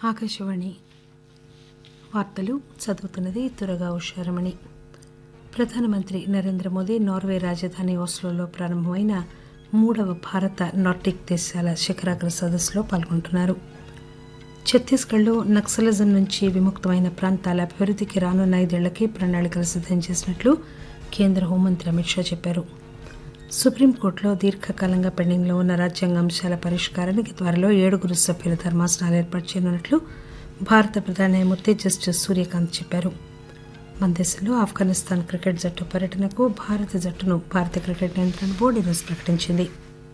ఆకాశవాణి వార్తలు చదువుతున్నది తురగా ఉషారమణి ప్రధానమంత్రి నరేంద్ర మోదీ నార్వే రాజధాని ఓస్లోలో ప్రారంభమైన మూడవ భారత నార్డిక్ దేశాల శిఖరాగ్ర సదస్సులో పాల్గొంటున్నారు ఛత్తీస్గఢ్లో నక్సలిజం నుంచి విముక్తమైన ప్రాంతాల అభివృద్ధికి రానున్న ఐదేళ్లకి ప్రణాళికలు సిద్దం చేసినట్లు కేంద్ర హోంమంత్రి అమిత్ షా చెప్పారు సుప్రీంకోర్టులో దీర్ఘకాలంగా పెండింగ్లో ఉన్న రాజ్యాంగ అంశాల పరిష్కారానికి త్వరలో ఏడుగురు సభ్యుల ధర్మాసనాలు ఏర్పాటు చేయనున్నట్లు భారత ప్రధాన న్యాయమూర్తి జస్టిస్ సూర్యకాంత్ చెప్పారు మన దేశంలో ఆఫ్ఘనిస్తాన్ క్రికెట్ జట్టు పర్యటనకు భారత జట్టును భారత క్రికెట్ నియంత్రణ బోర్డు ఈరోజు ప్రకటించింది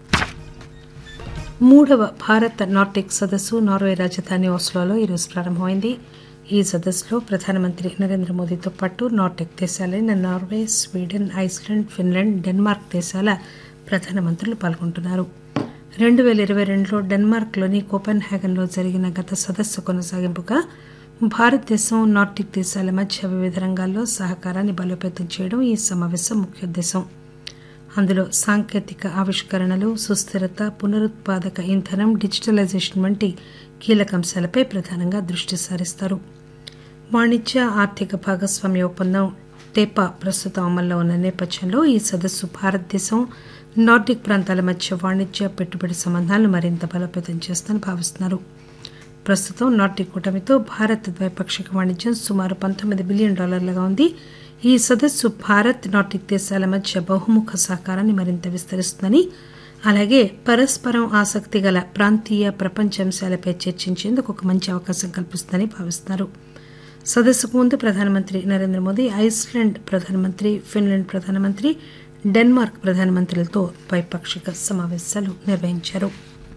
మూడవ భారత నార్డిక్ సదస్సు నార్వే రాజధాని ఓస్లోలో ఈరోజు ప్రారంభమైంది ఈ సదస్సులో ప్రధానమంత్రి నరేంద్ర మోదీతో పాటు నార్డిక్ దేశాలైన Norway Sweden Iceland Finland Denmark దేశాల ప్రధానమంత్రులు పాల్గొంటున్నారు రెండు పేల ఇరవై రెండులో డెన్మార్క్లోని కోపెన్ హ్యాగన్లో జరిగిన గత సదస్సు కొనసాగింపుగా భారతదేశం నార్డిక్ దేశాల మధ్య వివిధ రంగాల్లో సహకారాన్ని బలోపేతం చేయడం ఈ సమావేశం ముఖ్యోద్దేశం అందులో సాంకేతిక ఆవిష్కరణలు సుస్థిరత పునరుత్పాదక ఇంధనం డిజిటలైజేషన్ వంటి కీలక అంశాలపై ప్రధానంగా దృష్టి సారిస్తారు వాణిజ్య ఆర్థిక భాగస్వామ్య ఒప్పందం టేపా ప్రస్తుతం అమల్లో ఉన్న నేపథ్యంలో ఈ సదస్సు భారతదేశం నార్డిక్ ప్రాంతాల మధ్య వాణిజ్య పెట్టుబడి సంబంధాలను మరింత బలోపేతం చేస్తుందని భావిస్తున్నారు ప్రస్తుతం నార్డిక్ కూటమితో భారత్ ద్వైపాక్షిక వాణిజ్యం సుమారు పంతొమ్మిది బిలియన్ డాలర్లుగా ఉంది ఈ సదస్సు భారత్ నార్డిక్ దేశాల మధ్య బహుముఖ సహకారాన్ని మరింత విస్తరిస్తుందని అలాగే పరస్పరం ఆసక్తి గల ప్రాంతీయ ప్రపంచ అంశాలపై చర్చించేందుకు ఒక మంచి అవకాశం కల్పిస్తుందని భావిస్తున్నారు సదస్సుకు ముందు ప్రధానమంత్రి నరేంద్ర మోదీ ఐస్లాండ్ ప్రధానమంత్రి ఫిన్లాండ్ ప్రధానమంత్రి డెన్మార్క్ ప్రధానమంత్రులతో ద్వైపాక్షిక సమావేశాలు నిర్వహించారు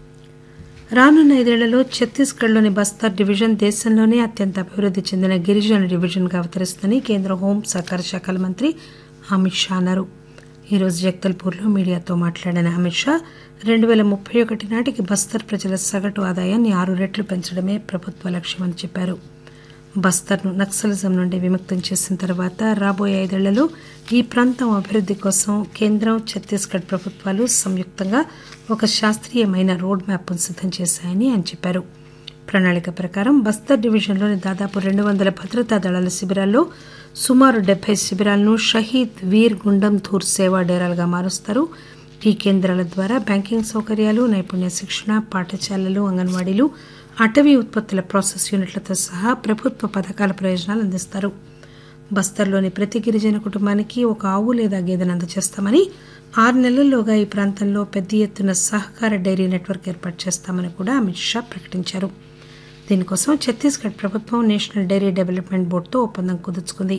రానున్న ఐదేళ్లలో ఛత్తీస్గఢ్లోని బస్తర్ డివిజన్ దేశంలోనే అత్యంత అభివృద్ది చెందిన గిరిజన డివిజన్గా అవతరిస్తుందని కేంద్ర హోం సహకార శాఖల మంత్రి అమిత్ షా అన్నారు ఈరోజు జగదల్పూర్లో మీడియాతో మాట్లాడిన అమిత్ షా రెండు పేల ముప్పై ఒకటి నాటికి బస్తర్ ప్రజల సగటు ఆదాయాన్ని ఆరు రెట్లు పెంచడమే ప్రభుత్వ లక్ష్యమని చెప్పారు బస్తర్ను నక్సలిజం నుండి విముక్తం చేసిన తర్వాత రాబోయే ఐదేళ్లలో ఈ ప్రాంతం అభివృద్ది కోసం కేంద్రం ఛత్తీస్గఢ్ ప్రభుత్వాలు సంయుక్తంగా ఒక శాస్త్రీయమైన రోడ్ మ్యాప్ను సిద్దం చేశాయని ఆయన చెప్పారు ప్రణాళిక ప్రకారం బస్తర్ డివిజన్లోని దాదాపు రెండు వందల భద్రతా దళాల శిబిరాల్లో సుమారు డెబ్బై శిబిరాలను షహీద్ వీర్ గుండం ధూర్ సేవా డేరాలుగా మారుస్తారు ఈ కేంద్రాల ద్వారా బ్యాంకింగ్ సౌకర్యాలు నైపుణ్య శిక్షణ పాఠశాలలు అంగన్వాడీలు అటవీ ఉత్పత్తుల ప్రాసెస్ యూనిట్లతో సహా ప్రభుత్వ పథకాల ప్రయోజనాలు అందిస్తారు బస్తర్లోని ప్రతి గిరిజన కుటుంబానికి ఒక ఆవు లేదా గేదెను అందజేస్తామని ఆరు నెలల్లోగా ఈ ప్రాంతంలో పెద్ద ఎత్తున సహకార డైరీ నెట్వర్క్ ఏర్పాటు చేస్తామని కూడా అమిత్ షా ప్రకటించారు దీనికోసం ఛత్తీస్గఢ్ ప్రభుత్వం నేషనల్ డైరీ డెవలప్మెంట్ బోర్డుతో ఒప్పందం కుదుర్చుకుంది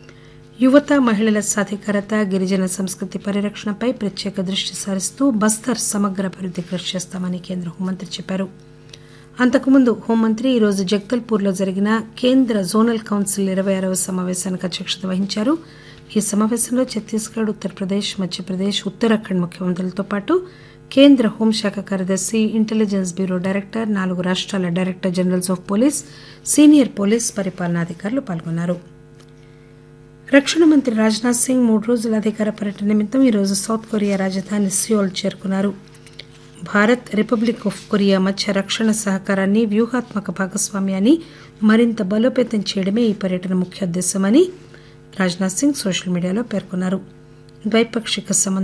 యువత మహిళల సాధికారత గిరిజన సంస్కృతి పరిరక్షణపై ప్రత్యేక దృష్టి సారిస్తూ బస్తర్ సమగ్ర అభివృద్ది కృషి చేస్తామని కేంద్ర హోంమంత్రి చెప్పారు అంతకుముందు హోంమంత్రి ఈరోజు జగదల్పూర్లో జరిగిన కేంద్ర జోనల్ కౌన్సిల్ ఇరవై ఆరవ సమావేశానికి అధ్యక్షత వహించారు ఈ సమావేశంలో ఛత్తీస్గఢ్ ఉత్తరప్రదేశ్ మధ్యప్రదేశ్ ఉత్తరాఖండ్ ముఖ్యమంత్రులతో పాటు కేంద్ర హోంశాఖ కార్యదర్శి ఇంటెలిజెన్స్ బ్యూరో డైరెక్టర్ నాలుగు రాష్ట్రాల director generals of police senior police పరిపాలనాధికారులు పాల్గొన్నారు రక్షణ మంత్రి రాజ్నాథ్ సింగ్ మూడు రోజుల అధికార పర్యటన నిమిత్తం ఈరోజు సౌత్ కొరియా రాజధాని సియోల్ చేరుకున్నారు భారత్ రిపబ్లిక్ ఆఫ్ కొరియా మధ్య రక్షణ సహకారాన్ని వ్యూహాత్మక భాగస్వామ్యాన్ని మరింత బలోపేతం చేయడమే ఈ పర్యటన ముఖ్యోద్దేశమని రాజ్నాథ్ సింగ్ సోషల్ మీడియాలో పేర్కొన్నారు ద్వైపాక్షిక సంబంధాలు